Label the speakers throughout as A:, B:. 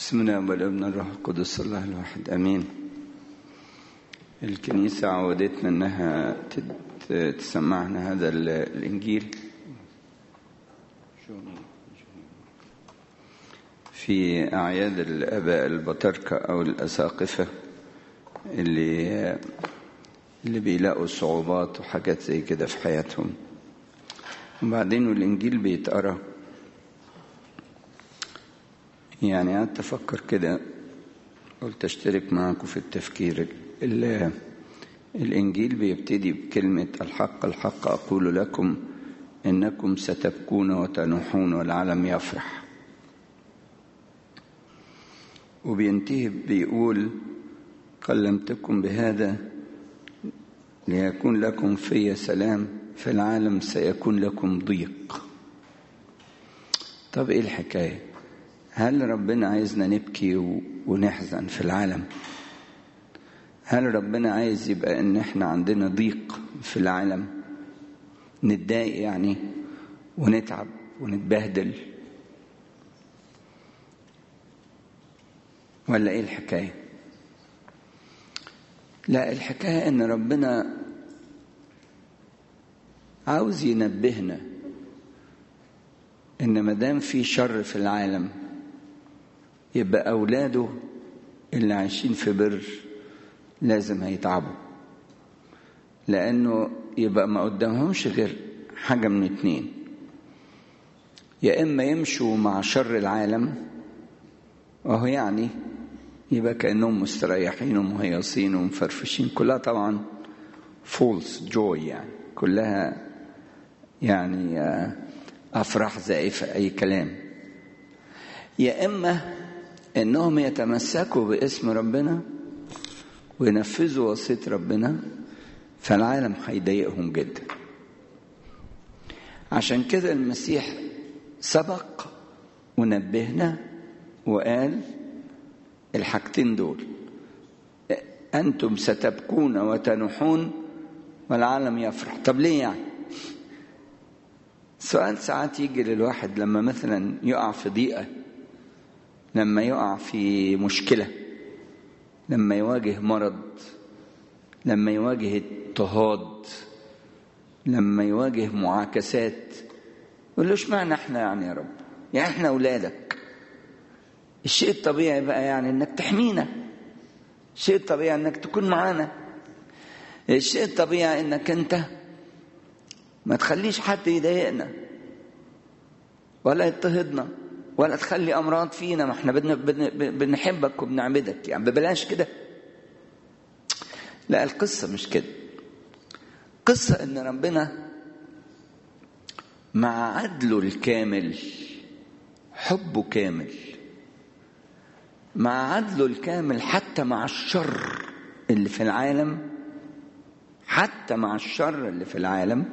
A: بسم الله والابن الروح القدس الله الواحد امين الكنيسة عودتنا انها تد- تسمعنا هذا ال- الانجيل في اعياد الاباء البطاركة او الاساقفة اللي اللي بيلاقوا صعوبات وحاجات زي كده في حياتهم وبعدين الانجيل بيتقرا يعني قعدت افكر كده قلت اشترك معاكم في التفكير ال- الانجيل بيبتدي بكلمه الحق الحق اقول لكم انكم ستبكون وتنوحون والعالم يفرح وبينتهي بيقول كلمتكم بهذا ليكون لكم في سلام في العالم سيكون لكم ضيق طب ايه الحكايه هل ربنا عايزنا نبكي و- ونحزن في العالم هل ربنا عايز يبقى ان احنا عندنا ضيق في العالم نتضايق يعني ونتعب ونتبهدل ولا ايه الحكايه لا الحكايه ان ربنا عاوز ينبهنا ان ما دام في شر في العالم يبقى اولاده اللي عايشين في بر لازم هيتعبوا لانه يبقى ما قدامهمش غير حاجه من اتنين يا اما يمشوا مع شر العالم وهو يعني يبقى كانهم مستريحين ومهيصين ومفرفشين كلها طبعا فولس جوي يعني كلها يعني آه، افراح زائفه اي كلام يا اما انهم يتمسكوا باسم ربنا وينفذوا وصيه ربنا فالعالم هيضايقهم جدا عشان كده المسيح سبق ونبهنا وقال الحاجتين دول انتم ستبكون وتنوحون والعالم يفرح طب ليه يعني سؤال ساعات يجي للواحد لما مثلا يقع في ضيقه لما يقع في مشكله لما يواجه مرض لما يواجه اضطهاد لما يواجه معاكسات يقول له اشمعنى احنا يعني يا رب يعني احنا اولادك الشيء الطبيعي بقى يعني انك تحمينا الشيء الطبيعي انك تكون معانا الشيء الطبيعي انك انت ما تخليش حد يضايقنا ولا يضطهدنا ولا تخلي امراض فينا ما احنا بن- بن- بنحبك وبنعبدك يعني ببلاش كده لا القصه مش كده قصه ان ربنا مع عدله الكامل حبه كامل مع عدله الكامل حتى مع الشر اللي في العالم حتى مع الشر اللي في العالم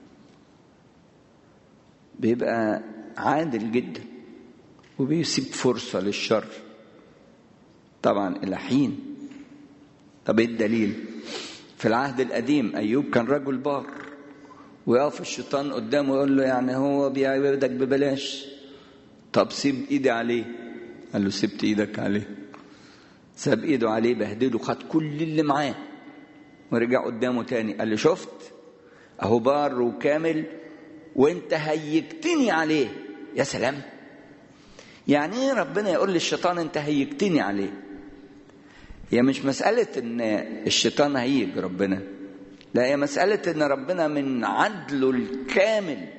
A: بيبقى عادل جدا وبيسيب فرصة للشر طبعا إلى حين طب ايه الدليل في العهد القديم أيوب كان رجل بار ويقف الشيطان قدامه يقول له يعني هو بيعبدك ببلاش طب سيب ايدي عليه قال له سبت ايدك عليه ساب ايده عليه بهدله خد كل اللي معاه ورجع قدامه تاني قال له شفت اهو بار وكامل وانت هيجتني عليه يا سلام يعني ايه ربنا يقول للشيطان انت هيجتني عليه هي مش مسألة ان الشيطان هيج ربنا لا هي مسألة ان ربنا من عدله الكامل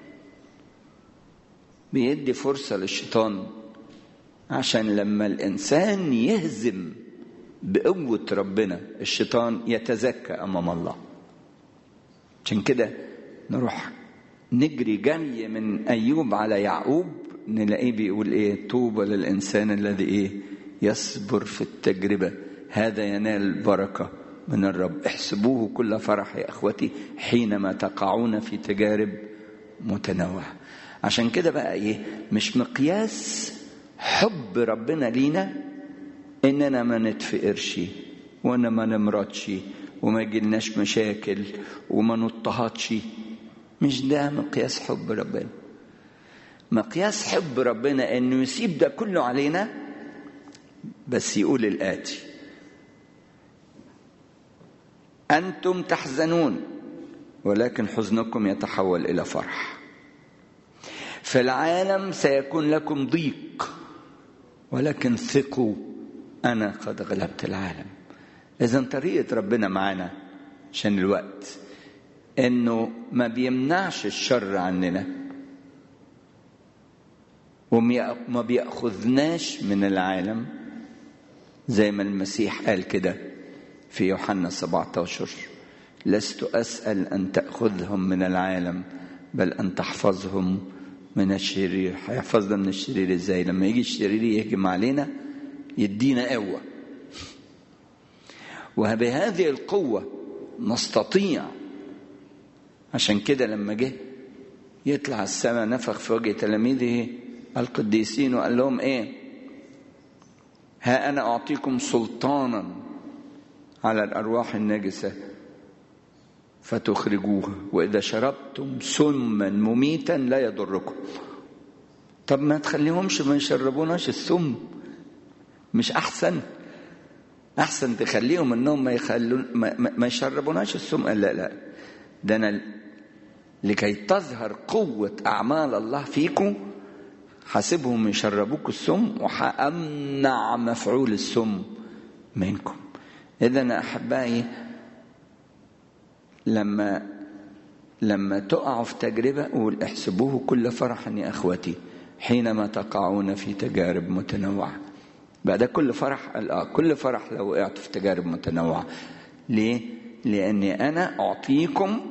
A: بيدي فرصة للشيطان عشان لما الإنسان يهزم بقوة ربنا الشيطان يتزكى أمام الله عشان كده نروح نجري جري من أيوب على يعقوب نلاقيه بيقول إيه طوبى للإنسان الذي إيه يصبر في التجربة هذا ينال بركة من الرب احسبوه كل فرح يا أخوتي حينما تقعون في تجارب متنوعة عشان كده بقى إيه مش مقياس حب ربنا لينا إننا ما نتفقرش وإننا ما نمرضش وما يجيلناش مشاكل وما نضطهدش مش ده مقياس حب ربنا مقياس حب ربنا انه يسيب ده كله علينا بس يقول الآتي أنتم تحزنون ولكن حزنكم يتحول إلى فرح في العالم سيكون لكم ضيق ولكن ثقوا أنا قد غلبت العالم إذا طريقة ربنا معنا عشان الوقت إنه ما بيمنعش الشر عننا وما بيأخذناش من العالم زي ما المسيح قال كده في يوحنا 17 لست أسأل أن تأخذهم من العالم بل أن تحفظهم من الشرير هيحفظنا من الشرير ازاي لما يجي الشرير يهجم علينا يدينا قوة وبهذه القوة نستطيع عشان كده لما جه يطلع السماء نفخ في وجه تلاميذه القديسين وقال لهم ايه ها انا اعطيكم سلطانا على الارواح النجسه فتخرجوها واذا شربتم سما مميتا لا يضركم طب ما تخليهمش ما يشربوناش السم مش احسن احسن تخليهم انهم ما يخلون ما, ما يشربوناش السم لا لا ده انا لكي تظهر قوه اعمال الله فيكم حاسبهم يشربوك السم وهامنع مفعول السم منكم اذا احبائي لما لما تقعوا في تجربة قول احسبوه كل فرح يا أخوتي حينما تقعون في تجارب متنوعة بقى ده كل فرح كل فرح لو وقعت في تجارب متنوعة ليه؟ لأني أنا أعطيكم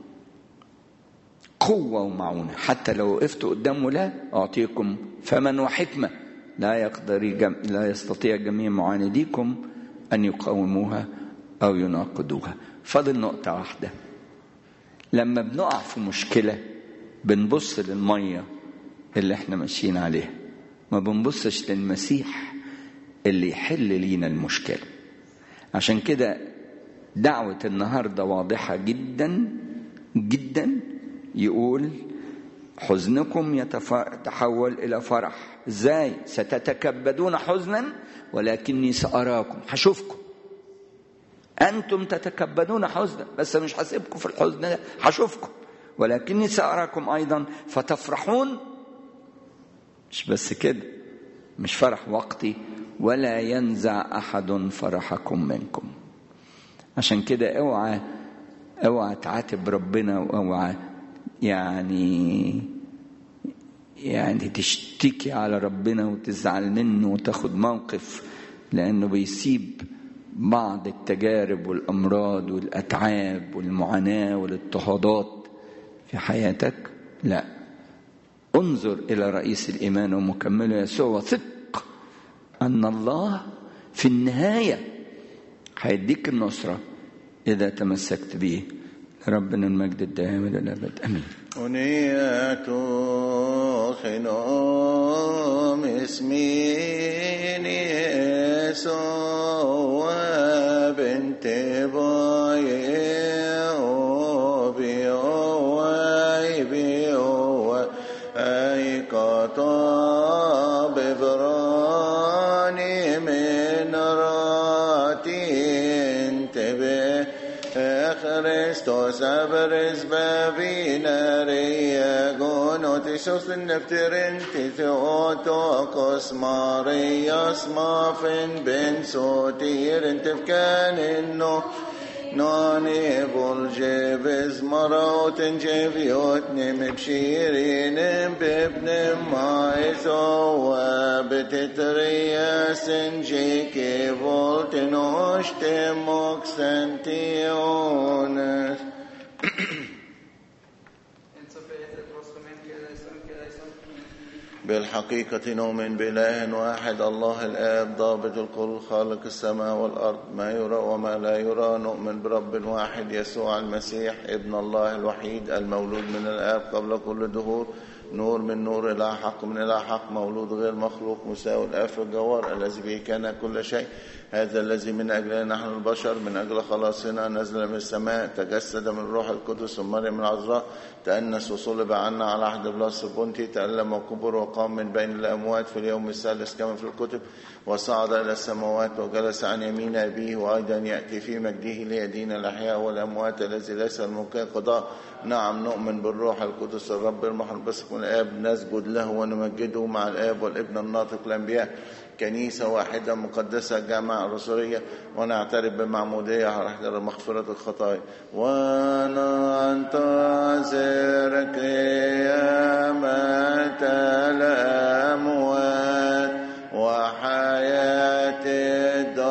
A: قوة ومعونة حتى لو وقفت قدام ولا أعطيكم فمن وحكمة لا يقدر جم... لا يستطيع جميع معانديكم أن يقاوموها أو يناقضوها فاضل نقطة واحدة لما بنقع في مشكلة بنبص للمية اللي احنا ماشيين عليها ما بنبصش للمسيح اللي يحل لينا المشكلة عشان كده دعوة النهاردة واضحة جدا جدا يقول حزنكم يتحول إلى فرح ازاي ستتكبدون حزنا ولكني سأراكم هشوفكم أنتم تتكبدون حزنا بس مش هسيبكم في الحزن ده هشوفكم ولكني سأراكم أيضا فتفرحون مش بس كده مش فرح وقتي ولا ينزع أحد فرحكم منكم عشان كده اوعى اوعى تعاتب ربنا واوعى يعني يعني تشتكي على ربنا وتزعل منه وتاخد موقف لأنه بيسيب بعض التجارب والامراض والاتعاب والمعاناه والاضطهادات في حياتك لا انظر الى رئيس الايمان ومكمله يسوع وثق ان الله في النهايه هيديك النصره اذا تمسكت به ربنا المجد الدائم الى الابد امين
B: أنية خنوم اسمين يسوع بنت باي بيوي بيوي أي كتاب براني من راتي انتبه Χριστός αβρες βαβίναρια γονότισος την νευτηρήν τη Θεότοκος Μαρίας μάφεν μπεν σωτήρεν τευκάνινο ناني بولجيبز مروت جيفيوت نم بشيرين بابن مايزو وبتتريا سنجيكي فولت نوشت موكسنتيونس بالحقيقة نؤمن بإله واحد الله الآب ضابط الكل خالق السماء والأرض ما يرى وما لا يرى نؤمن برب واحد يسوع المسيح ابن الله الوحيد المولود من الآب قبل كل دهور نور من نور إلى حق من إلى حق مولود غير مخلوق مساوي الآف الجوار الذي به كان كل شيء هذا الذي من أجلنا نحن البشر من أجل خلاصنا نزل من السماء تجسد من الروح القدس ومريم العذراء تأنس وصلب عنا على عهد بلاس البنطي تألم وكبر وقام من بين الأموات في اليوم الثالث كما في الكتب وصعد إلى السماوات وجلس عن يمين أبيه وأيضا يأتي في مجده ليدين الأحياء والأموات الذي ليس الممكن قضاء نعم نؤمن بالروح القدس الرب المحبسك من الآب نسجد له ونمجده مع الآب والابن الناطق الأنبياء كنيسة واحدة مقدسة جامعة رسولية ونعترف بمعمودية على إحدى مغفرة الخطايا وننتظر قيامة الأموات وحياة الدار